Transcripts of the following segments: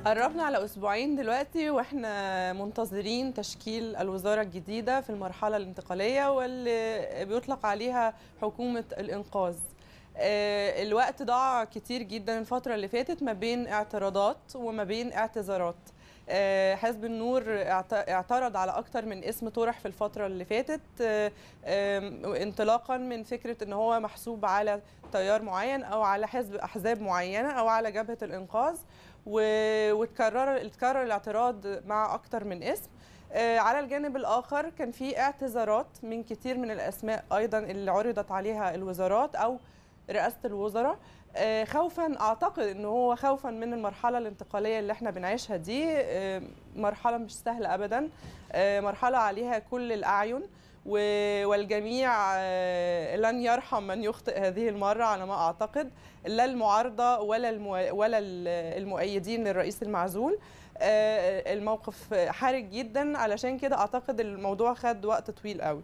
قربنا على اسبوعين دلوقتي واحنا منتظرين تشكيل الوزاره الجديده في المرحله الانتقاليه واللي بيطلق عليها حكومه الانقاذ آه، الوقت ضاع كتير جدا الفتره اللي فاتت ما بين اعتراضات وما بين اعتذارات آه، حزب النور اعت- اعترض على اكتر من اسم طرح في الفتره اللي فاتت آه، آم، انطلاقا من فكره ان هو محسوب على تيار معين او على حزب احزاب معينه او على جبهه الانقاذ و- وتكرر اتكرر الاعتراض مع اكتر من اسم آه، على الجانب الاخر كان في اعتذارات من كتير من الاسماء ايضا اللي عرضت عليها الوزارات او رئاسه الوزراء آه، خوفا اعتقد ان هو خوفا من المرحله الانتقاليه اللي احنا بنعيشها دي آه، مرحله مش سهله ابدا آه، مرحله عليها كل الاعين و- والجميع آه، لن يرحم من يخطئ هذه المره على ما اعتقد لا المعارضه ولا المو... ولا ال- المؤيدين للرئيس المعزول آه، الموقف حرج جدا علشان كده اعتقد الموضوع خد وقت طويل قوي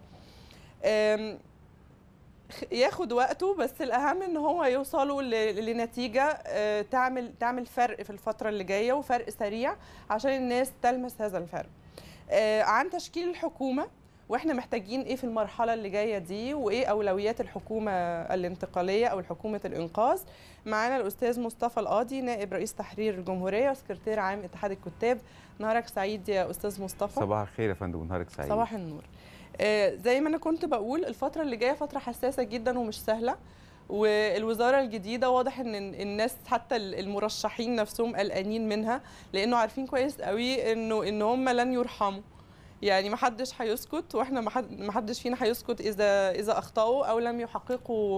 آم، خ- ياخد وقته بس الاهم ان هو يوصلوا ل- لنتيجه آه، تعمل تعمل فرق في الفتره اللي جايه وفرق سريع عشان الناس تلمس هذا الفرق آه، عن تشكيل الحكومه واحنا محتاجين ايه في المرحله اللي جايه دي وايه اولويات الحكومه الانتقاليه او حكومه الانقاذ معانا الاستاذ مصطفى القاضي نائب رئيس تحرير الجمهوريه وسكرتير عام اتحاد الكتاب نهارك سعيد يا استاذ مصطفى صباح الخير يا فندم ونهارك سعيد صباح النور آه، زي ما انا كنت بقول الفتره اللي جايه فتره حساسه جدا ومش سهله والوزاره الجديده واضح ان الناس حتى المرشحين نفسهم قلقانين منها لانه عارفين كويس قوي انه ان هم لن يرحموا يعني ما حدش هيسكت واحنا ما حد- ما حدش فينا هيسكت اذا اذا اخطاوا او لم يحققوا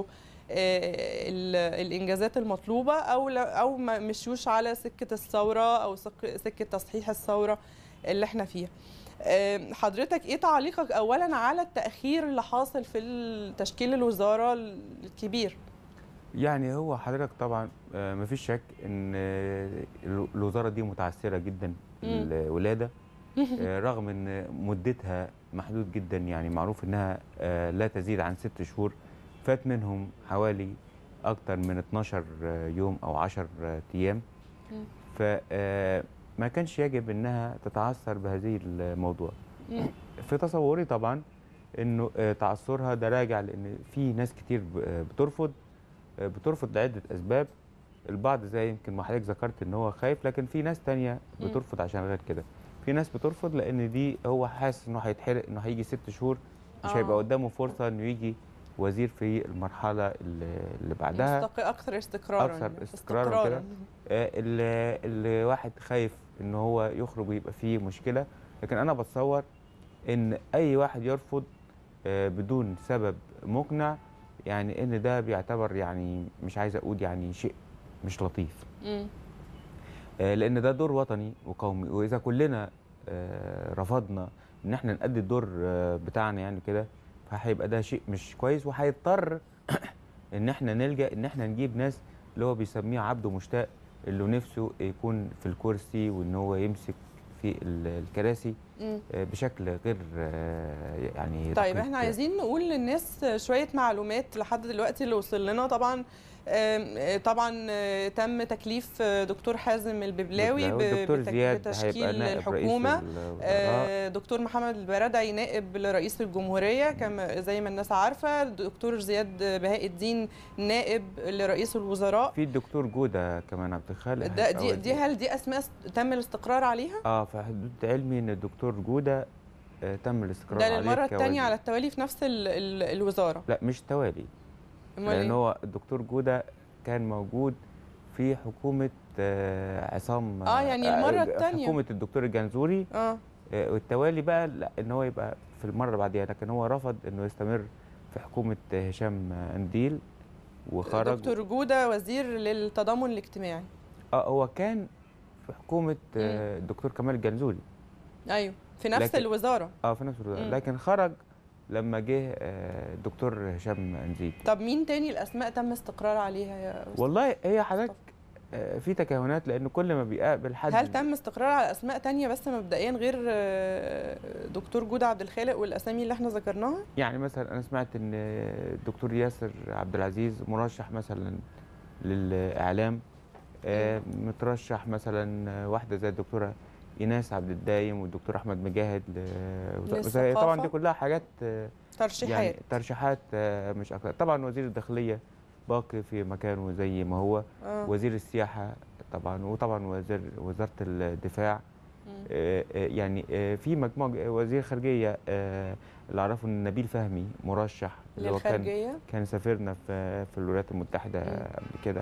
آه، ال- الانجازات المطلوبه او ل- او ما مشيوش على سكه الثوره او سك- سكه تصحيح الثوره اللي احنا فيها آم، حضرتك ايه تعليقك اولا على التاخير اللي حاصل في تشكيل الوزاره الكبير يعني هو حضرتك طبعا آه، مفيش شك ان آه، ال- الوزاره دي متعثره جدا في مم. الولاده آه، رغم ان مدتها محدود جدا يعني معروف انها آه، لا تزيد عن ست شهور فات منهم حوالي اكتر من 12 يوم او 10 ايام مم. فما كانش يجب انها تتعثر بهذه الموضوع مم. في تصوري طبعا انه آه، تعثرها ده راجع لان في ناس كتير ب- آه، بترفض آه، بترفض لعده اسباب البعض زي يمكن ما حضرتك ذكرت ان هو خايف لكن في ناس تانية مم. بترفض عشان غير كده في ناس بترفض لان دي هو حاسس انه هيتحرق انه هيجي ست شهور مش آه. هيبقى قدامه فرصه انه يجي وزير في المرحله اللي اللي بعدها مستق... اكثر استقرارا أكثر يعني. استقرارا كده. آه، اللي اللي واحد خايف ان هو يخرج ويبقى فيه مشكله لكن انا بتصور ان اي واحد يرفض آه، بدون سبب مقنع يعني ان ده بيعتبر يعني مش عايز اقول يعني شيء مش لطيف مم. آه، لان ده دور وطني وقومي واذا كلنا آه، رفضنا ان احنا نأدي الدور آه، بتاعنا يعني كده فهيبقى ده شيء مش كويس وهيضطر ان احنا نلجأ ان احنا نجيب ناس اللي هو بيسميه عبده مشتاق اللي نفسه يكون في الكرسي وان هو يمسك في ال- الكراسي مم. آه، بشكل غير آه، يعني طيب دقيق. احنا عايزين نقول للناس شويه معلومات لحد دلوقتي اللي وصل لنا طبعا آم، طبعا آه، تم تكليف آه، دكتور حازم الببلاوي ب- والدكتور بتك- زياد هيبقى بتشكيل نائب الحكومه رئيس الوزراء آه، دكتور محمد البرادعي نائب لرئيس الجمهورية كما زي ما الناس عارفة دكتور زياد بهاء الدين نائب لرئيس الوزراء في الدكتور جوده كمان عبد الخالق ده هيبقى دي, دي وزير. هل دي أسماء تم الاستقرار عليها؟ اه في حدود علمي ان الدكتور جوده آه، تم الاستقرار ده عليه للمرة الثانية كوزير. على التوالي في نفس ال ال الوزارة لا مش توالي أمال لان إيه؟ هو الدكتور جوده كان موجود في حكومه آه، عصام آه، يعني المرة التانية. حكومه الدكتور الجنزوري اه آه، والتوالي بقى لا ان هو يبقى في المره اللي بعديها لكن هو رفض انه يستمر في حكومه آه، هشام انديل وخرج دكتور جودة وزير للتضامن الاجتماعي اه هو كان في حكومه آه، الدكتور كمال الجنزوري أيوه في نفس لكن- الوزارة اه في نفس الوقت مم. لكن خرج لما جه آه، الدكتور هشام انديل طب مين تاني الأسماء تم استقرار عليها يا أستاذ؟ والله هي حضرتك آه، في تكهنات لان كل ما بيقابل حد هل تم استقرار على اسماء تانية بس مبدئيا غير آه، دكتور جودة عبد الخالق والاسامي اللي احنا ذكرناها يعني مثلا انا سمعت ان الدكتور ياسر عبد العزيز مرشح مثلا للاعلام آه، مترشح مثلا آه، واحده زي الدكتوره ايناس عبد الدايم والدكتور احمد مجاهد ل- وز- بس هي طبعا دي للثقافة. كلها حاجات آه، ترشيحات يعني ترشيحات آه، مش اكتر طبعا وزير الداخليه باقي في مكانه زي ما هو آه. وزير السياحه طبعا وطبعا وزير وزاره الدفاع مم. آه، آه، يعني آه، في مجموعه وزير خارجيه آه، اللي اعرفه ان نبيل فهمي مرشح اللي هو كان للخارجيه كان سافرنا في في الولايات المتحده مم. قبل كده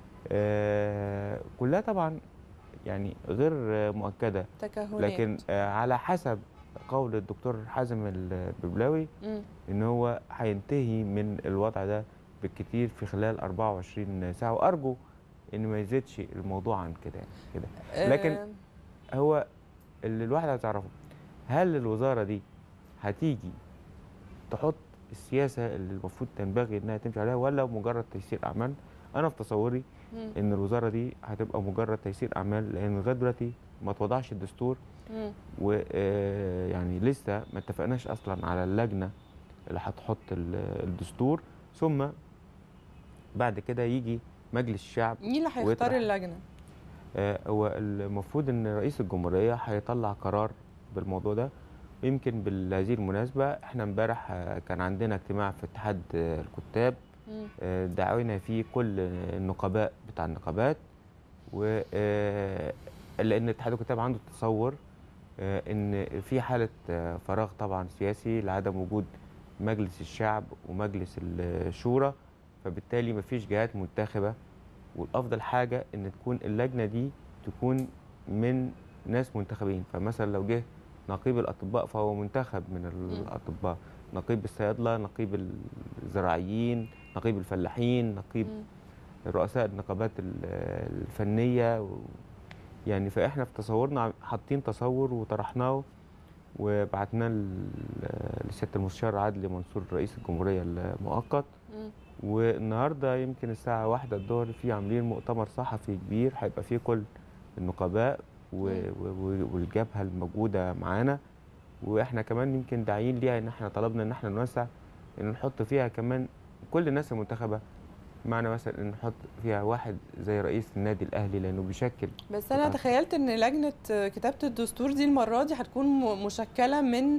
آه، كلها طبعا يعني غير آه، مؤكده تكهنات لكن آه، على حسب قول الدكتور حازم الببلاوي مم. ان هو هينتهي من الوضع ده بالكتير في خلال 24 ساعه وارجو ان ما يزيدش الموضوع عن كده يعني كده لكن آه، هو اللي الواحد عايز يعرفه هل الوزاره دي هتيجي تحط السياسه اللي المفروض تنبغي انها تمشي عليها ولا مجرد تيسير اعمال انا في تصوري مم. ان الوزاره دي هتبقى مجرد تيسير اعمال لان لغايه دلوقتي ما اتوضعش الدستور مم. ويعني لسه ما اتفقناش اصلا على اللجنه اللي هتحط ال- الدستور ثم بعد كده يجي مجلس الشعب مين اللي هيختار ويطرح. اللجنه آه، هو المفروض ان رئيس الجمهوريه هيطلع قرار بالموضوع ده ويمكن بهذه المناسبه احنا امبارح آه، كان عندنا اجتماع في اتحاد آه، الكتاب مم. آه، دعونا فيه كل النقباء بتاع النقابات و آه، لان اتحاد الكتاب عنده تصور آه، ان في حاله آه، فراغ طبعا سياسي لعدم وجود مجلس الشعب ومجلس الشورى فبالتالي مفيش جهات منتخبه والافضل حاجه ان تكون اللجنه دي تكون من ناس منتخبين فمثلا لو جه نقيب الاطباء فهو منتخب من الاطباء نقيب الصيادله نقيب الزراعيين نقيب الفلاحين نقيب مم. رؤساء النقابات ال- الفنيه و يعني فاحنا في تصورنا عم- حاطين تصور وطرحناه وبعتناه ل- لسياده المستشار عادل منصور رئيس الجمهوريه المؤقت مم. والنهارده يمكن الساعه واحدة الظهر في عاملين مؤتمر صحفي كبير هيبقى فيه كل النقباء و- مم. و- و- والجبهه الموجوده معانا واحنا كمان يمكن داعيين ليها ان احنا طلبنا ان احنا نوسع ان نحط فيها كمان كل الناس المنتخبه معنى مثلا ان نحط فيها واحد زي رئيس النادي الاهلي لانه بيشكل بس انا طبعاً. تخيلت ان لجنه كتابه الدستور دي المره دي هتكون م- مشكله من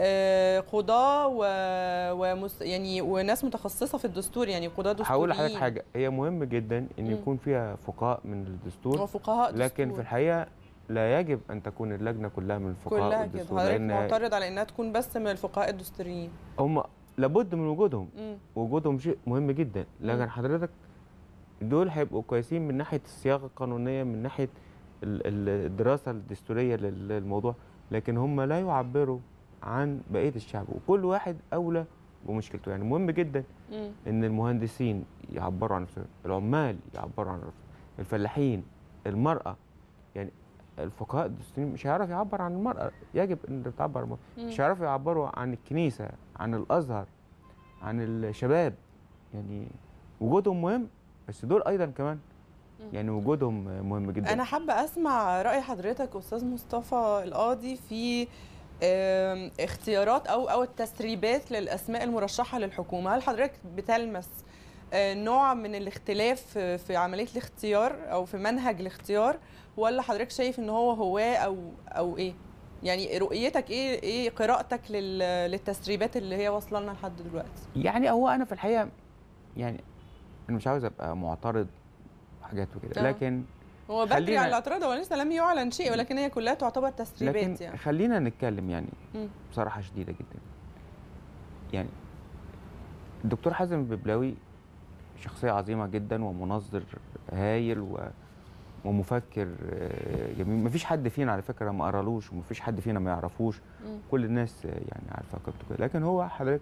آه، قضاه و... ومس... يعني وناس متخصصه في الدستور يعني قضاه دستوريين هقول لحضرتك حاجه هي مهم جدا ان مم. يكون فيها فقهاء من الدستور وفقهاء لكن دستور. في الحقيقه لا يجب ان تكون اللجنه كلها من فقهاء كلها كده الدستور حضرتك لان معترض على انها تكون بس من الفقهاء الدستوريين هم لابد من وجودهم مم. وجودهم شيء مهم جدا لكن مم. حضرتك دول هيبقوا كويسين من ناحيه الصياغه القانونيه من ناحيه ال- ال- الدراسه الدستوريه لل- للموضوع لكن هم لا يعبروا عن بقيه الشعب وكل واحد اولى بمشكلته يعني مهم جدا مم. ان المهندسين يعبروا عن نفسهم العمال يعبروا عن نفسهم الفلاحين المراه يعني الفقهاء الدستوريين مش هيعرف يعبر عن المراه يجب ان تعبر عن المرأة. مم. مش هيعرفوا يعبروا عن الكنيسه عن الازهر عن الشباب يعني وجودهم مهم بس دول ايضا كمان مم. يعني وجودهم مهم جدا انا حابه اسمع راي حضرتك استاذ مصطفى القاضي في آم، اختيارات او او التسريبات للاسماء المرشحه للحكومه هل حضرتك بتلمس آه، نوع من الاختلاف في- في عمليه الاختيار او في منهج الاختيار ولا حضرتك شايف ان هو هواه او او ايه يعني رؤيتك ايه ايه قراءتك لل- للتسريبات اللي هي واصله لنا لحد دلوقتي يعني هو انا في الحقيقه يعني انا مش عاوز ابقى معترض حاجات وكده آه. لكن هو بدري خلينا- على الاعتراض هو لسه لم يعلن شيء ولكن هي كلها تعتبر تسريبات لكن يعني خلينا نتكلم يعني مم. بصراحه شديده جدا يعني الدكتور حازم الببلاوي شخصيه عظيمه جدا ومنظر هايل و ومفكر آه، جميل مفيش حد فينا على فكره ما قرالوش ومفيش حد فينا ما يعرفوش مم. كل الناس آه، يعني عارفه قيمته كده لكن هو حضرتك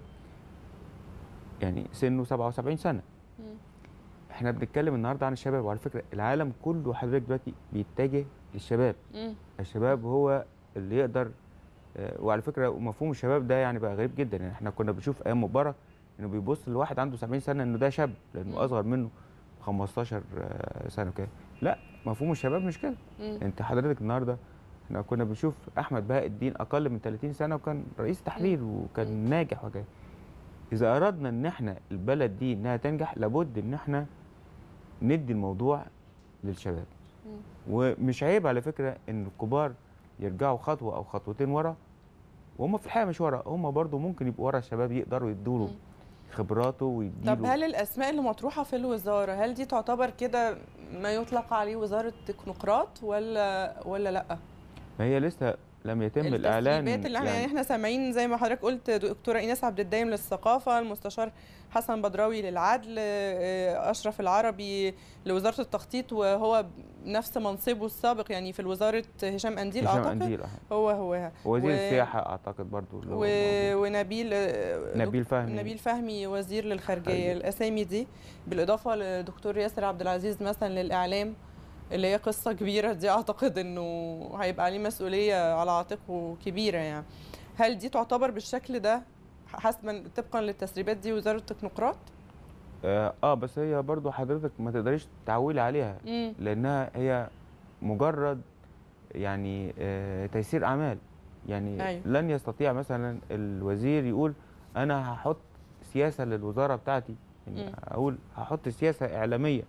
يعني سنه 77 سنه مم. احنا بنتكلم النهارده عن الشباب وعلى فكره العالم كله حضرتك دلوقتي بيتجه للشباب مم. الشباب هو اللي يقدر آه، وعلى فكره مفهوم الشباب ده يعني بقى غريب جدا يعني احنا كنا بنشوف ايام مبارك انه بيبص لواحد عنده 70 سنه انه ده شاب مم. لانه اصغر منه 15 آه، سنه كده لا مفهوم الشباب مش كده مم. انت حضرتك النهارده احنا كنا بنشوف احمد بهاء الدين اقل من 30 سنه وكان رئيس تحرير وكان مم. ناجح وكده اذا اردنا ان احنا البلد دي انها تنجح لابد ان احنا ندي الموضوع للشباب مم. ومش عيب على فكره ان الكبار يرجعوا خطوه او خطوتين ورا وهم في الحقيقه مش ورا هم برضو ممكن يبقوا ورا الشباب يقدروا يدوا مم. خبراته طب ويديله هل الاسماء اللي مطروحه في الوزاره هل دي تعتبر كده ما يطلق عليه وزاره تكنوقراط ولا ولا لا ما هي لسه لم يتم الاعلان التسريبات اللي احنا يعني احنا سامعين زي ما حضرتك قلت دكتوره ايناس عبد الدايم للثقافه المستشار حسن بدراوي للعدل آه، اشرف العربي لوزاره التخطيط وهو نفس منصبه السابق يعني في وزاره هشام انديل هشام اعتقد انديل هو هو وزير و- السياحه اعتقد برضو اللي هو و... موجود. ونبيل آه، نبيل فهمي نبيل فهمي وزير للخارجيه خارجية. الاسامي دي بالاضافه لدكتور ياسر عبد العزيز مثلا للاعلام اللي هي قصه كبيره دي اعتقد انه هيبقى عليه مسؤوليه على عاتقه كبيره يعني هل دي تعتبر بالشكل ده حسبا طبقا للتسريبات دي وزاره التكنوقراط؟ اه, آه بس هي برضو حضرتك ما تقدريش تعولي عليها امم لانها هي مجرد يعني آه تيسير اعمال يعني أيوة. لن يستطيع مثلا الوزير يقول انا هحط سياسه للوزاره بتاعتي يعني مم. اقول هحط سياسه اعلاميه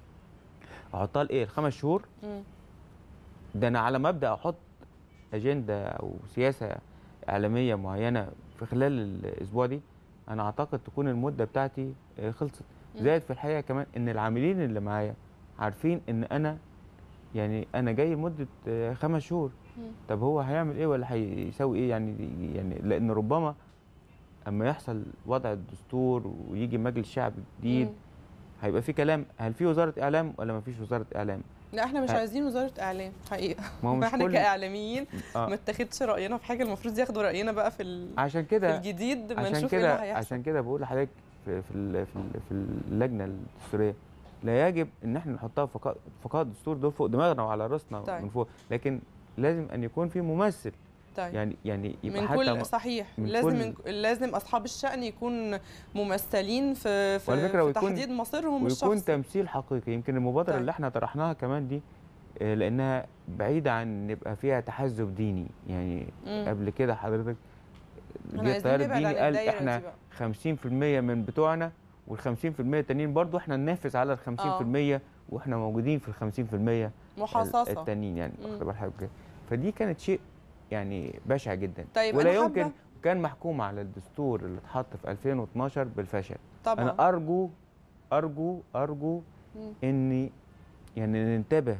احطها لايه الخمس شهور امم ده انا على مبدا احط اجنده او سياسه اعلاميه معينه في خلال الاسبوع دي انا اعتقد تكون المده بتاعتي آه، خلصت مم. زائد في الحقيقه كمان ان العاملين اللي معايا عارفين ان انا يعني انا جاي لمده آه، خمس شهور مم. طب هو هيعمل ايه ولا هيسوي ايه يعني يعني لان ربما اما يحصل وضع الدستور ويجي مجلس شعب جديد مم. هيبقى في كلام هل في وزاره اعلام ولا ما فيش وزاره اعلام لا احنا مش ه- عايزين وزاره اعلام حقيقه ما هو مش احنا كل كاعلاميين آه. ما اتخذش راينا في حاجه المفروض ياخدوا راينا بقى في ال... عشان في كده الجديد ما عشان نشوف ايه كده اللي هيحصل عشان كده بقول لحضرتك في في ال- في ال- في اللجنه الدستوريه لا يجب ان احنا نحطها فقاء فقاء الدستور دول فوق دماغنا وعلى راسنا طيب. من فوق لكن لازم ان يكون في ممثل طيب يعني يعني يبقى من حتى كل م- صحيح من لازم كل- من لازم اصحاب الشأن يكون ممثلين في في, وعلى فكرة في ويكون- تحديد مصيرهم ويكون الشخصي تمثيل حقيقي يمكن المبادره طيب. اللي احنا طرحناها كمان دي آه، لانها بعيده عن نبقى فيها تحزب ديني يعني مم. قبل كده حضرتك احنا جه عايزين التيار نبعد الديني عن قال الدايرة احنا دي بقى 50% من بتوعنا وال 50% التانيين برضو احنا ننافس على ال 50% واحنا موجودين في ال 50% محاصصة التانيين يعني مم. واخد بال حضرتك كده؟ فدي كانت شيء يعني بشع جدا طيب ولا أنا يمكن حابة كان محكوم على الدستور اللي اتحط في 2012 بالفشل طبعا انا ارجو ارجو ارجو مم. اني يعني ننتبه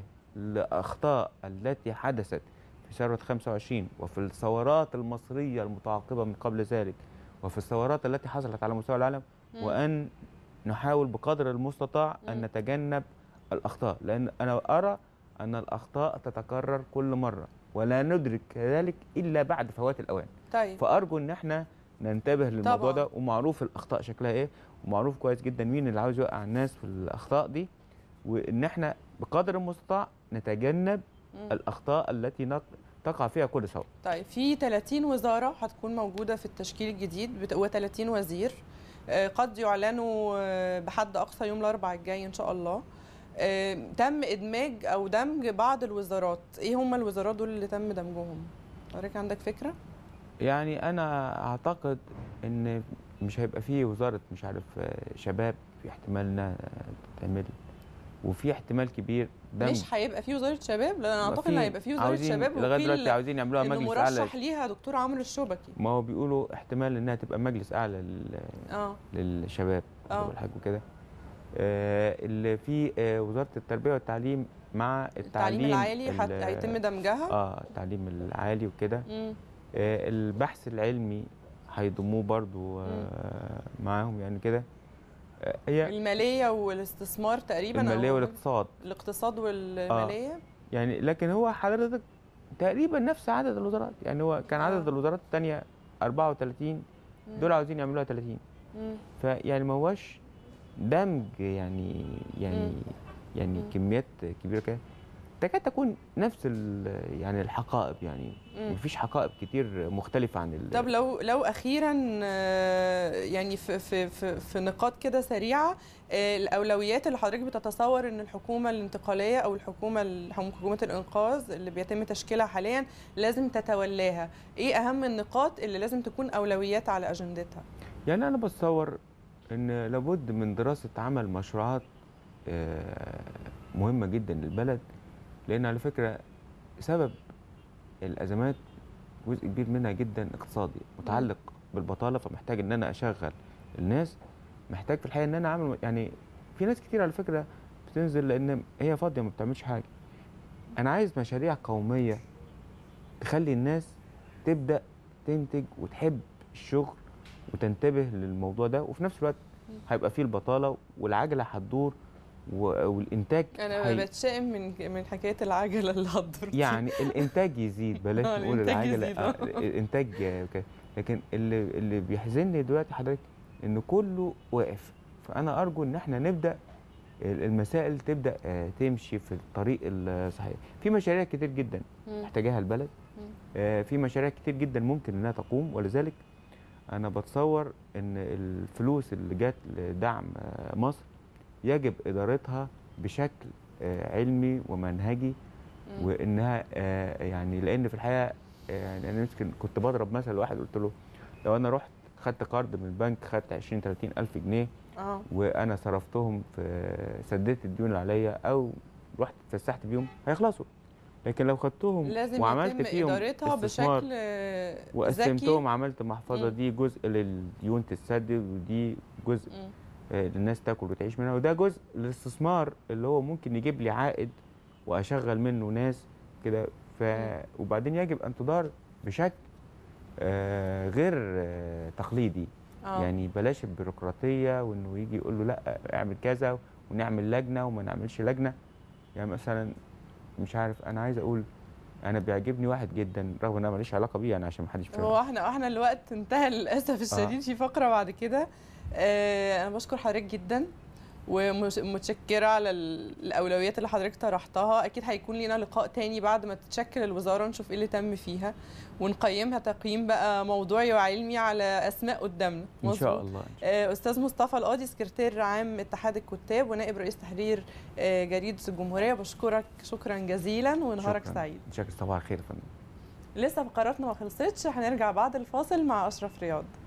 لاخطاء التي حدثت في ثوره 25 وفي الثورات المصريه المتعاقبه من قبل ذلك وفي الثورات التي حصلت على مستوى العالم مم. وان نحاول بقدر المستطاع ان مم. نتجنب الاخطاء لان انا ارى ان الاخطاء تتكرر كل مره ولا ندرك ذلك الا بعد فوات الاوان طيب فارجو ان احنا ننتبه للموضوع طبعاً. ده ومعروف الاخطاء شكلها ايه ومعروف كويس جدا مين اللي عاوز يوقع الناس في الاخطاء دي وان احنا بقدر المستطاع نتجنب مم. الاخطاء التي نق- تقع فيها كل ثوره طيب في 30 وزارة هتكون موجودة في التشكيل الجديد و30 وزير آه، قد يعلنوا آه، بحد أقصى يوم الأربعاء الجاي إن شاء الله آه، تم إدماج أو دمج بعض الوزارات إيه هم الوزارات دول اللي تم دمجهم؟ حضرتك عندك فكرة؟ يعني انا اعتقد ان مش هيبقى فيه وزاره مش عارف آه، شباب في احتمال انها تعمل وفي احتمال كبير دمج مش هيبقى في وزارة شباب لأن أنا ما أعتقد إن في- هيبقى في وزارة عاوزين شباب لغايه دلوقتي وفي عاوزين يعملوها إنه مجلس اعلى مرشح ليها دكتور عمرو الشبكي ما هو بيقولوا احتمال انها تبقى مجلس اعلى لل- اه للشباب آه. والحاج وكده آه، اللي في آه، وزاره التربيه والتعليم مع التعليم التعليم العالي ال- هت- هيتم دمجها اه التعليم العالي وكده مم. آه، البحث العلمي هيضموه برضو آه، معاهم يعني كده آه، هي المالية والاستثمار تقريبا أو الماليه والاقتصاد الاقتصاد والمالية يعني لكن هو حضرتك تقريبا نفس عدد الوزارات يعني هو كان عدد آه. الوزارات الثانيه 34 مم. دول عاوزين يعملوها 30 مم. فيعني ما هوش دمج يعني يعني مم. يعني مم. كميات كبيره كده تكاد تكون نفس ال- يعني الحقائب يعني مم. مفيش حقائب كتير مختلفه عن ال- طب لو لو اخيرا آه، يعني في في في, في نقاط كده سريعه آه، الاولويات اللي حضرتك بتتصور ان الحكومه الانتقاليه او الحكومه ال- حكومه الانقاذ اللي بيتم تشكيلها حاليا لازم تتولاها ايه اهم النقاط اللي لازم تكون اولويات على اجندتها يعني انا بتصور ان لابد من دراسه عمل مشروعات آه، مهمه جدا للبلد لان على فكره سبب الازمات جزء كبير منها جدا اقتصادي متعلق بالبطاله فمحتاج ان انا اشغل الناس محتاج في الحقيقه ان انا اعمل يعني في ناس كتير على فكره بتنزل لان هي فاضيه ما بتعملش حاجه انا عايز مشاريع قوميه تخلي الناس تبدا تنتج وتحب الشغل وتنتبه للموضوع ده وفي نفس الوقت هيبقى فيه البطاله والعجله هتدور و- والانتاج انا هي- بتشائم من من حكايه العجله اللي هتدور دي. يعني الانتاج يزيد بلاش آه، نقول الإنتاج العجله يزيد، آه، آه. الانتاج آه، كده. لكن اللي اللي بيحزنني دلوقتي حضرتك ان كله واقف فانا ارجو ان احنا نبدا ال- المسائل تبدا آه، تمشي في الطريق الصحيح في مشاريع كتير جدا مم. محتاجاها البلد مم. آه، في مشاريع كتير جدا ممكن انها تقوم ولذلك انا بتصور ان الفلوس اللي جت لدعم آه، مصر يجب ادارتها بشكل آه، علمي ومنهجي مم. وانها آه، يعني لان في الحقيقه آه، يعني انا يمكن كنت بضرب مثل واحد قلت له لو انا رحت خدت قرض من البنك خدت 20 30 الف جنيه اه وانا صرفتهم في سددت الديون اللي عليا او رحت اتفسحت بيهم هيخلصوا لكن لو خدتهم لازم وعملت يتم فيهم ادارتها استثمار بشكل آه، ذكي وقسمتهم عملت محفظه مم. دي جزء للديون تتسدد ودي جزء مم. آه، للناس تاكل وتعيش منها وده جزء للاستثمار اللي هو ممكن يجيب لي عائد واشغل منه ناس كده ف مم. وبعدين يجب ان تدار بشكل آه، غير آه، تقليدي اه يعني بلاش البيروقراطيه وانه يجي يقول له لا اعمل كذا ونعمل لجنه وما نعملش لجنه يعني مثلا مش عارف انا عايز اقول انا بيعجبني واحد جدا رغم ان انا ماليش علاقه بيه يعني عشان ما حدش هو احنا احنا الوقت انتهى للاسف الشديد في فقره بعد كده آه انا بشكر حضرتك جدا ومتشكره على ال- الاولويات اللي حضرتك طرحتها اكيد هيكون لينا لقاء تاني بعد ما تتشكل الوزاره نشوف ايه اللي تم فيها ونقيمها تقييم بقى موضوعي وعلمي على اسماء قدامنا ان شاء مظبوط. الله آه، استاذ مصطفى القاضي سكرتير عام اتحاد الكتاب ونائب رئيس تحرير آه، جريده الجمهوريه بشكرك شكرا جزيلا ونهارك شكراً. سعيد شكرا صباح الخير يا فندم لسه فقراتنا ما خلصتش هنرجع بعد الفاصل مع اشرف رياض